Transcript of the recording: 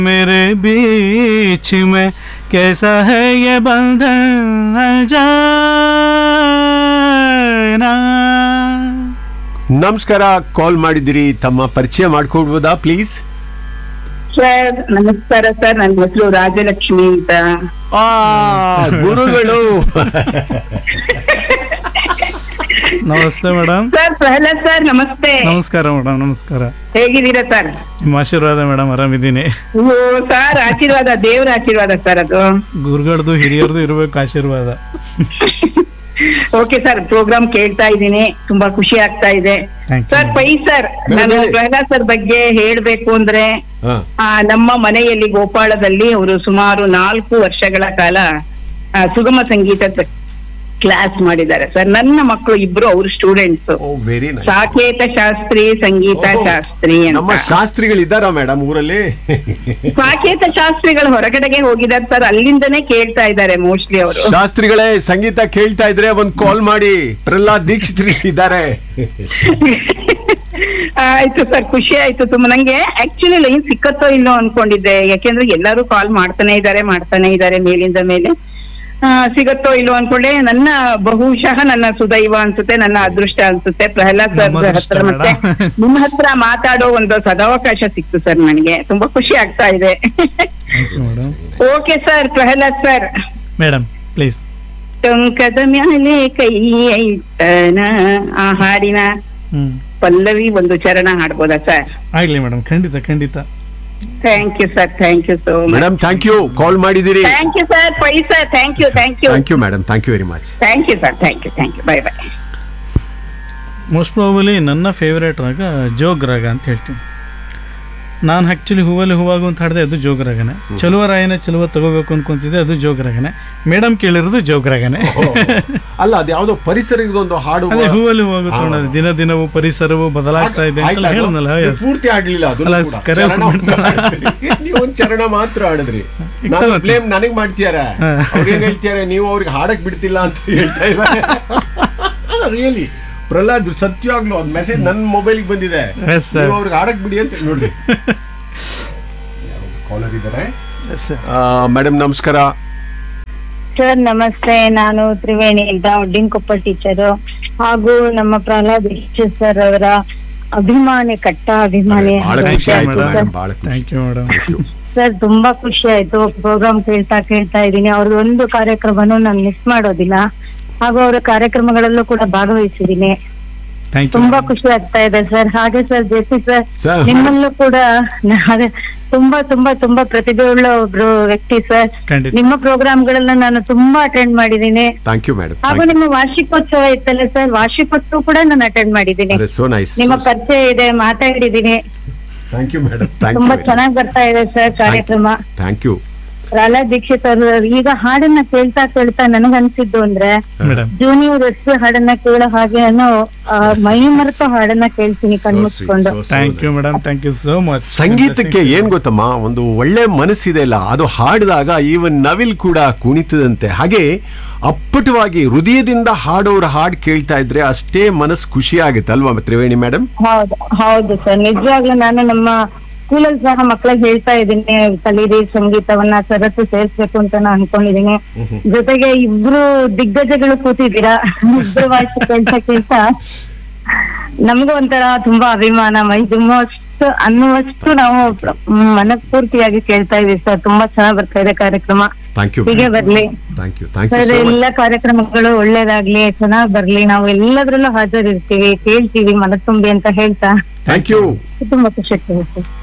मेरे बीच में कैसा है ये बंधन जाना ನಮಸ್ಕಾರ ಕಾಲ್ ಮಾಡಿದಿರಿ ತಮ್ಮ ಪರಿಚಯ ಮಾಡ್ಕೊಡ್ಬೋದಾ ಪ್ಲೀಸ್ ಸರ್ ನಮಸ್ಕಾರ ಸರ್ ನನ್ನ ಹೆಸರು ರಾಜಲಕ್ಷ್ಮಿ ಅಂತ ಆ ಗುರುಗಳು ನಮಸ್ತೆ ಮೇಡಮ್ ಸರ್ ಪ್ರಹ್ಲಾದ್ ಸರ್ ನಮಸ್ತೆ ನಮಸ್ಕಾರ ಮೇಡಮ್ ನಮಸ್ಕಾರ ಹೇಗಿದ್ದೀರಾ ಸರ್ ನಿಮ್ಮ ಆಶೀರ್ವಾದ ಮೇಡಮ್ ಆರಾಮಿದ್ದೀನಿ ಓ ಸರ್ ಆಶೀರ್ವಾದ ದೇವ್ರ ಆಶೀರ್ವಾದ ಸರ್ ಅದು ಗುರುಗಳದು ಹಿರಿಯರದು ಇರಬೇಕು ಆಶೀರ್ವಾದ ಓಕೆ ಸರ್ ಪ್ರೋಗ್ರಾಮ್ ಕೇಳ್ತಾ ಇದ್ದೀನಿ ತುಂಬಾ ಖುಷಿ ಆಗ್ತಾ ಇದೆ Thank you. Sir Pai sir ನಾನು ಹೇಳಿ. ಪ್ರಹ್ಲಾದ್ ಸರ್ ಬಗ್ಗೆ ಹೇಳ್ಬೇಕು ಅಂದ್ರೆ ಹಾ. ಆ, ನಮ್ಮ ಮನೆಯಲ್ಲಿ ಗೋಪಾಳದಲ್ಲಿ ಅವರು ಸುಮಾರು ನಾಲ್ಕು ವರ್ಷಗಳ ಕಾಲ ಆ, ಸುಗಮ ಸಂಗೀತದ ಕ್ಲಾಸ್ ಮಾಡಿದ್ದಾರೆ ಸರ್ ನನ್ನ ಮಕ್ಕಳು ಇಬ್ರು ಅವ್ರ students oh very nice Saketa Shastri Sangeeta Shastri ನಮ್ಮ ಅಂತ ಶಾಸ್ತ್ರಿಗಳಿದ್ದಾರಾ ಮೇಡಮ್ ಊರಲ್ಲಿ ಸಾಕೇತ ಶಾಸ್ತ್ರಿಗಳು ಹೊರಗಡೆಗೆ ಹೋಗಿದ್ದಾರೆ ಸರ್ ಅಲ್ಲಿಂದನೇ ಕೇಳ್ತಾ ಇದ್ದಾರೆ ಮೋಸ್ಟ್ಲಿ ಅವರು ಶಾಸ್ತ್ರಿಗಳೇ ಸಂಗೀತ ಕೇಳ್ತಾ ಇದ್ರೆ ಒಂದ್ ಕಾಲ್ ಮಾಡಿ ಪ್ರಹ್ಲಾದ್ ದೀಕ್ಷಿತ್ ಇದ್ದಾರೆ ಆಯ್ತು ಸರ್ ಖುಷಿ ಆಯ್ತು ತುಂಬಾ ನಂಗೆ ಆಕ್ಚುಲಿ ಲೈನ್ ಸಿಕ್ಕತ್ತೋ ಇಲ್ಲೋ ಅನ್ಕೊಂಡಿದ್ದೆ ಯಾಕೆಂದ್ರೆ ಎಲ್ಲರೂ ಕಾಲ್ ಮಾಡ್ತಾನೆ ಇದ್ದಾರೆ ಮಾಡ್ತಾನೆ ಇದ್ದಾರೆ ಮೇಲಿಂದ ಮೇಲೆ ಆ, ಸಿಗತ್ತೋ ಇಲ್ಲೋ ಅನ್ಕೊಂಡೆ ನನ್ನ ಬಹುಶಃ ನನ್ನ ಸುದೈವ ಅನ್ಸುತ್ತೆ ನನ್ನ ಅದೃಷ್ಟ ಅನ್ಸುತ್ತೆ ಪ್ರಹ್ಲಾದ್ ಸರ್ ನಮ್ಮ ಅದೃಷ್ಟ ಹತ್ರ ಮತ್ತೆ ಮೇಡಮ್. ನಿಮ್ಮ ಹತ್ರ ಮಾತಾಡೋ ಒಂದು ಸದಾವಕಾಶ ಸಿಕ್ತು ಸರ್ ನನಗೆ ತುಂಬಾ ಖುಷಿ ಆಗ್ತಾ ಇದೆ thank you madam okay sir Prahlad sir madam please ಟೊಂಕದ ಮ್ಯಾಲೆ ಕೈ ಐತನ ಆ ಹಾಡಿನ ಹ್ಮ್ ಪಲ್ಲವಿ ಒಂದು ಚರಣ ಹಾಡ್ಬೋದಾ ಸರ್ ಆಗ್ಲಿ ಮೇಡಮ್ ಖಂಡಿತ ಖಂಡಿತ thank you sir thank you so much madam thank you call ಮಾಡಿದಿರಿ thank you sir Pai sir thank you thank you thank you madam thank you very much thank you sir thank you thank you bye bye most probably ನನ್ನ favourite raga Jog ರಾಗ ಅಂತ ಹೇಳ್ತೀನಿ ನಾನು actually ಹೂವಲ್ಲಿ ಹೂವಾಗು ಅಂತ ಹಾಡಿದೆ ಅದು ಜೋಗ್ ರಾಗನೆ ಚಲುವ ರಾಯನ ಚಲುವ ತಗೋಬೇಕು ಅನ್ಕೊಂತಿದ್ದೆ ಅದು ಜೋಗ್ ರಾಗನೆ ಮೇಡಮ್ ಕೇಳಿರೋದು ಜೋಗ್ ರಾಗನೆ ಅಲ್ಲ ಅದು ಯಾವ್ದೋ ಪರಿಸರದೊಂದು ಹಾಡು ಅದೇ ಹೂವಲ್ಲಿ ಹೂವಾಗು ತಗೊಂಡ್ರೆ ದಿನ ದಿನವು ಪರಿಸರವು ಬದಲಾಗ್ತಾ ಇದೆ ಆಯ್ತು, ಅಂತೆಲ್ಲ ಅದು ಹೇಳಿದ್ನಲ್ಲ ನೀವು yes. ಪೂರ್ತಿ ಆಡ್ಲಿಲ್ಲ ಅದು ಅಲ್ಲ, ಕೂಡ. ಕರೆ ಚರಣ ಮಾಡ್ತಾ- ಮಾಡಿದ್ರಿ. ನೀವು ಒಂದ್ ಚರಣ ಮಾತ್ರ ಆಡಿದ್ರಿ ಇಷ್ಟ ಮತ್ತೆ. ಬ್ಲೇಮ್ ನನಗ್ ಮಾಡ್ತೀಯಾರ ಹಾ. ಅವ್ರೇನ್ ಹೇಳ್ತಿದಾರೆ ನೀವು ಅವ್ರಿಗೆ ಹಾಡಕ್ ಬಿಡ್ತಿಲ್ಲ ಅಂತ ಹೇಳ್ತಾ ಇದ್ದಾರೆ ರಿಯಲಿ ಪ್ರಹ್ಲಾದ್ ಸತ್ಯವಾಗ್ಲು ಒಂದ್ ಮೆಸೇಜ್ ನನ್ನ ಮೊಬೈಲ್ಗೆ ಬಂದಿದೆ Yes, sir. ನೀವು ಅವ್ರಿಗೆ ಹಾಡಕ್ ಬಿಡಿ ಅಂತ ನೋಡ್ರಿ ಕಾಲರ್ ಇದ್ದಾರೆ Yes, sir. ಮೇಡಮ್ ನಮಸ್ಕಾರ ಸರ್ ನಮಸ್ತೆ ನಾನು ತ್ರಿವೇಣಿ ಅಂತ ಒಡ್ಡಿನಕೊಪ್ಪ ಟೀಚರು ಹಾಗೂ ನಮ್ಮ ಪ್ರಹ್ಲಾದ್ ದೀಕ್ಷಿತ್ ಸರ್ ಅವರ ಅಭಿಮಾನಿ ಕಟ್ಟ ಅಭಿಮಾನಿ ಬಹಳ Thank ಖುಷಿ you, ಆಯ್ತು madam. ಮೇಡಮ್ ಬಹಳ ಖುಷಿ ಥ್ಯಾಂಕ್ ಯು ಮೇಡಮ್ ಸರ್ ತುಂಬಾ ಖುಷಿ ಆಯ್ತು ಪ್ರೋಗ್ರಾಮ್ ಕೇಳ್ತಾ ಕೇಳ್ತಾ ಇದ್ದೀನಿ ಅವ್ರದ್ದು ಒಂದು ಕಾರ್ಯಕ್ರಮನೂ ನಾನು ಮಿಸ್ ಮಾಡೋದಿಲ್ಲ ಹಾಗೂ ಅವರ ಕಾರ್ಯಕ್ರಮಗಳಲ್ಲೂ ಕೂಡ ಭಾಗವಹಿಸಿದ್ದೀನಿ ಥ್ಯಾಂಕ್ ಯು ತುಂಬಾ ಖುಷಿ ಆಗ್ತಾ ಇದೆ ಸರ್ ಹಾಗೆ sir J P sir sir ನಿಮ್ಮಲ್ಲೂ ಕೂಡ ನಾಳೆ ತುಂಬಾ ತುಂಬಾ ತುಂಬಾ ಪ್ರತಿಭೆ ಉಳ್ಳ ಒಬ್ರು ವ್ಯಕ್ತಿ ಸರ್ ಖಂಡಿತ ನಿಮ್ಮ ಪ್ರೋಗ್ರಾಮ್ಗಳನ್ನ ನಾನು ತುಂಬಾ ಅಟೆಂಡ್ ಮಾಡಿದ್ದೀನಿ ಥ್ಯಾಂಕ್ ಯು ಮೇಡಮ್ ಹಾಗೂ ನಿಮ್ಮ ವಾರ್ಷಿಕೋತ್ಸವ ಇತ್ತಲ್ಲ ಸರ್ ವಾರ್ಷಿಕೋತ್ಸವ ಕೂಡ ನಾನು ಅಟೆಂಡ್ ಮಾಡಿದ್ದೀನಿ ಸೋ ನೈಸ್ ನಿಮ್ಮ ಪರಿಚಯ ಇದೆ ಮಾತಾಡಿದ್ದೀನಿ ಥ್ಯಾಂಕ್ ಯು ಮೇಡಮ್ ಥ್ಯಾಂಕ್ ತುಂಬಾ ಯು ಚೆನ್ನಾಗಿ ಬರ್ತಾ ಇದೆ ಸರ್ ಕಾರ್ಯಕ್ರಮ ಥ್ಯಾಂಕ್ ಯು ಪ್ರಹ್ಲಾದ್ ದೀಕ್ಷಿತ್ ಅವರು ಈಗ ಹಾಡನ್ನ ಕೇಳ್ತಾ ಕೇಳ್ತಾ ನನಗನ್ಸಿದ್ದು ಅಂದ್ರೆ ಮೇಡಮ್ ಜೂನಿಯರ್ ಎಸ್ ಹಾಡನ್ನ ಕೇಳೋ ಹಾಗೆ ಅನ್ನೋ ಆ, ಮೈ ಮರೆತು ಹಾಡನ್ನ ಕೇಳ್ತೀನಿ ಕಣ್ಮುಚ್ಕೊಂಡು thank you madam thank you so much ಸಂಗೀತಕ್ಕೆ ಏನ್ ಗೊತ್ತಮ್ಮ ಒಂದು ಒಳ್ಳೆ ಮನಸ್ಸಿದೆ ಅಲ್ಲ ಅದು ಹಾಡಿದಾಗ ಈವನ್ ನವಿಲ್ ಕೂಡ ಕುಣಿತದಂತೆ ಹಾಗೆ ಅಪ್ಪಟವಾಗಿ ಹೃದಯದಿಂದ ಹಾಡೋರ ಹಾಡು ಕೇಳ್ತಾ ಇದ್ರೆ ಅಷ್ಟೇ ಮನಸ್ಸು ಖುಷಿ ಆಗುತ್ತೆ ಅಲ್ವಾ ತ್ರಿವೇಣಿ ಮೇಡಮ್ ಹೌದು ಹೌದು ಸರ್ ನಿಜವಾಗ್ಲೂ ನಾನು ನಮ್ಮ ಸ್ಕೂಲಲ್ಲಿ ಸಹ ಮಕ್ಕಳಿಗೆ ಹೇಳ್ತಾ ಇದ್ದೀನಿ ಕಲೀರಿ ಸಂಗೀತವನ್ನ ಸರಸ್ಸು ಸೇರ್ಸ್ಬೇಕು ಅಂತ ನಾನು ಅನ್ಕೊಂಡಿದೀನಿ ಜೊತೆಗೆ ಇಬ್ರು ದಿಗ್ಗಜಗಳು ಕೂತಿದ್ದೀರಾ ಇಬ್ರು ವಾಯ್ಸ್ ಕೇಳ್ತಾ ಕೇಳ್ತಾ ನಮಗೂ ಒಂಥರ ತುಂಬಾ ಅಭಿಮಾನ ಮೈ ತುಂಬಷ್ಟು ಅನ್ನುವಷ್ಟು ನಾವು ಮ್, ಮನಸ್ಫೂರ್ತಿಯಾಗಿ ಕೇಳ್ತಾ ಇದೀವಿ ಸರ್ ತುಂಬಾ ಚೆನ್ನಾಗ್ ಬರ್ತಾ ಇದೆ ಕಾರ್ಯಕ್ರಮ ಥ್ಯಾಂಕ್ ಯು ಹೀಗೆ ಬರ್ಲಿ thank you thank you sir so much ಎಲ್ಲ ಕಾರ್ಯಕ್ರಮಗಳು ಒಳ್ಳೇದಾಗ್ಲಿ ಚೆನ್ನಾಗ್ ಬರ್ಲಿ ನಾವು ಎಲ್ಲದ್ರಲ್ಲೂ ಹಾಜರಿರ್ತೀವಿ ಕೇಳ್ತೀವಿ ಮನಸ್ಸು ತುಂಬಿ ಅಂತ ಹೇಳ್ತಾ ಥ್ಯಾಂಕ್ ಯು ತುಂಬಾ ಖುಷಿ ಆಗ್ತದೆ ಸರ್